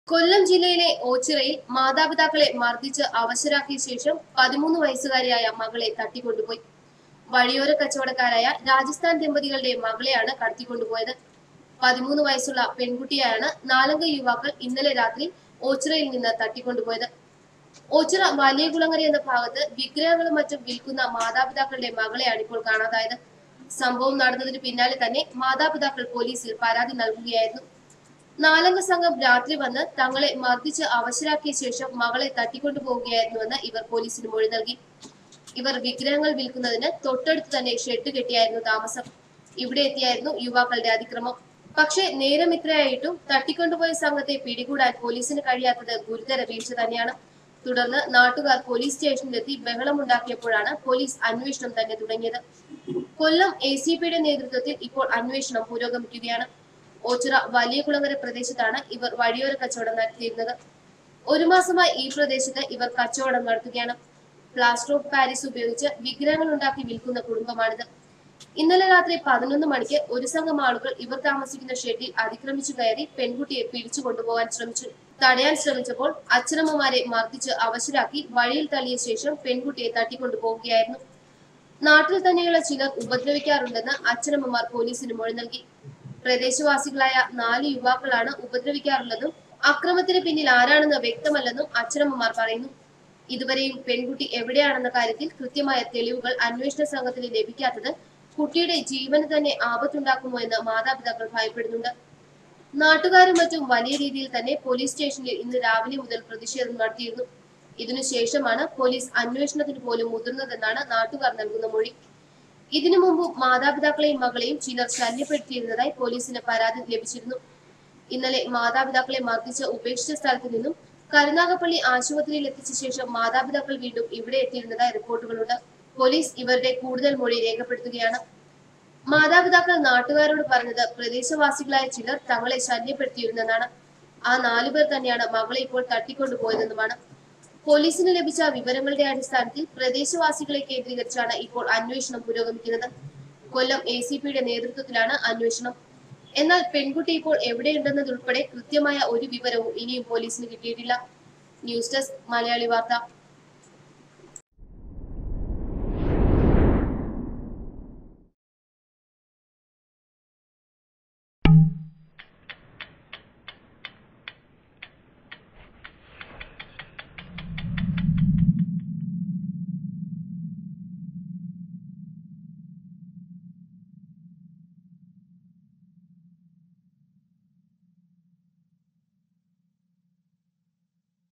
കൊല്ലം ജില്ലയിലെ ഓച്ചിറയിൽ മാതാപിതാക്കളെ മർദ്ദിച്ച് അവശരാക്കിയ ശേഷം പതിമൂന്ന് വയസ്സുകാരിയായ മകളെ തട്ടിക്കൊണ്ടുപോയി വഴിയോര കച്ചവടക്കാരായ രാജസ്ഥാൻ ദമ്പതികളുടെ മകളെയാണ് കടത്തിക്കൊണ്ടുപോയത് പതിമൂന്ന് വയസ്സുള്ള പെൺകുട്ടിയെയാണ് നാലംഗ യുവാക്കൾ ഇന്നലെ രാത്രി ഓച്ചിറയിൽ നിന്ന് തട്ടിക്കൊണ്ടുപോയത് ഓച്ചിറ വലിയകുളങ്ങര എന്ന ഭാഗത്ത് വിഗ്രഹങ്ങളും മറ്റും വിൽക്കുന്ന മാതാപിതാക്കളുടെ മകളെയാണ് ഇപ്പോൾ കാണാതായത് സംഭവം നടന്നതിന് പിന്നാലെ തന്നെ മാതാപിതാക്കൾ പോലീസിൽ പരാതി നൽകുകയായിരുന്നു നാലംഗ സംഘം രാത്രി വന്ന് തങ്ങളെ മർദ്ദിച്ച് അവശരാക്കിയ ശേഷം മകളെ തട്ടിക്കൊണ്ടുപോവുകയായിരുന്നുവെന്ന് ഇവർ പോലീസിന് മൊഴി നൽകി ഇവർ വിഗ്രഹങ്ങൾ വിൽക്കുന്നതിന് തൊട്ടടുത്ത് തന്നെ ഷെഡ് കെട്ടിയായിരുന്നു താമസം ഇവിടെ എത്തിയായിരുന്നു യുവാക്കളുടെ അതിക്രമം പക്ഷേ നേരം ഇത്രയായിട്ടും തട്ടിക്കൊണ്ടുപോയ സംഘത്തെ പിടികൂടാൻ പോലീസിന് കഴിയാത്തത് ഗുരുതര വീഴ്ച തന്നെയാണ് തുടർന്ന് നാട്ടുകാർ പോലീസ് സ്റ്റേഷനിലെത്തി ബഹളമുണ്ടാക്കിയപ്പോഴാണ് പോലീസ് അന്വേഷണം തന്നെ തുടങ്ങിയത് കൊല്ലം എ സി പിയുടെ നേതൃത്വത്തിൽ ഇപ്പോൾ അന്വേഷണം പുരോഗമിക്കുകയാണ് ഓച്ചിറ വലിയ കുളങ്ങര പ്രദേശത്താണ് ഇവർ വഴിയോര കച്ചവടം നടത്തിയിരുന്നത് ഒരു മാസമായി ഈ പ്രദേശത്ത് ഇവർ കച്ചവടം നടത്തുകയാണ് പ്ലാസ്റ്റർ ഓഫ് പാരീസ് ഉപയോഗിച്ച് വിഗ്രഹങ്ങൾ ഉണ്ടാക്കി വിൽക്കുന്ന കുടുംബമാണിത് ഇന്നലെ രാത്രി പതിനൊന്ന് മണിക്ക് ഒരു സംഘം ആളുകൾ ഇവർ താമസിക്കുന്ന ഷെഡിൽ അതിക്രമിച്ചു കയറി പെൺകുട്ടിയെ പിടിച്ചു കൊണ്ടുപോകാൻ ശ്രമിച്ചു തടയാൻ ശ്രമിച്ചപ്പോൾ അച്ഛനമ്മമാരെ മർദ്ദിച്ച് അവശരാക്കി വഴിയിൽ തള്ളിയ ശേഷം പെൺകുട്ടിയെ തട്ടിക്കൊണ്ടുപോവുകയായിരുന്നു നാട്ടിൽ തന്നെയുള്ള ചിലർ ഉപദ്രവിക്കാറുണ്ടെന്ന് അച്ഛനമ്മമാർ പോലീസിന് മൊഴി നൽകി പ്രദേശവാസികളായ നാല് യുവാക്കളാണ് ഉപദ്രവിക്കാറുള്ളതും അക്രമത്തിന് പിന്നിൽ ആരാണെന്ന് വ്യക്തമല്ലെന്നും അച്ഛനമ്മമാർ പറയുന്നു ഇതുവരെയും പെൺകുട്ടി എവിടെയാണെന്ന കാര്യത്തിൽ കൃത്യമായ തെളിവുകൾ അന്വേഷണ സംഘത്തിന് ലഭിക്കാത്തത് കുട്ടിയുടെ ജീവന് തന്നെ ആപത്തുണ്ടാക്കുമോ എന്ന് മാതാപിതാക്കൾ ഭയപ്പെടുന്നുണ്ട് നാട്ടുകാരും മറ്റും വലിയ രീതിയിൽ തന്നെ പോലീസ് സ്റ്റേഷനിൽ ഇന്ന് രാവിലെ മുതൽ പ്രതിഷേധം നടത്തിയിരുന്നു ഇതിനുശേഷമാണ് പോലീസ് അന്വേഷണത്തിന് പോലും മുതിർന്നതെന്നാണ് നാട്ടുകാർ നൽകുന്ന മൊഴി ഇതിനു മുമ്പും മാതാപിതാക്കളെയും മകളെയും ചിലർ ശല്യപ്പെടുത്തിയിരുന്നതായി പോലീസിന് പരാതി ലഭിച്ചിരുന്നു ഇന്നലെ മാതാപിതാക്കളെ മർദ്ദിച്ച് ഉപേക്ഷിച്ച സ്ഥലത്ത് നിന്നും കരുനാഗപ്പള്ളി ആശുപത്രിയിൽ എത്തിച്ച ശേഷം മാതാപിതാക്കൾ വീണ്ടും ഇവിടെ എത്തിയിരുന്നതായി റിപ്പോർട്ടുകളുണ്ട് പോലീസ് ഇവരുടെ കൂടുതൽ മൊഴി രേഖപ്പെടുത്തുകയാണ് മാതാപിതാക്കൾ നാട്ടുകാരോട് പറഞ്ഞത് പ്രദേശവാസികളായ ചിലർ തങ്ങളെ ശല്യപ്പെടുത്തിയിരുന്നെന്നാണ് ആ നാലുപേർ തന്നെയാണ് മകളെ ഇപ്പോൾ തട്ടിക്കൊണ്ടുപോയതെന്നുമാണ് പോലീസിന് ലഭിച്ച വിവരങ്ങളുടെ അടിസ്ഥാനത്തിൽ പ്രദേശവാസികളെ കേന്ദ്രീകരിച്ചാണ് ഇപ്പോൾ അന്വേഷണം പുരോഗമിക്കുന്നത് കൊല്ലം എ സി പിയുടെ നേതൃത്വത്തിലാണ് അന്വേഷണം എന്നാൽ പെൺകുട്ടി ഇപ്പോൾ എവിടെയുണ്ടെന്നതുൾപ്പെടെ കൃത്യമായ ഒരു വിവരവും ഇനിയും പോലീസിന് കിട്ടിയിട്ടില്ല ന്യൂസ് ഡെസ്ക് മലയാളി വാർത്ത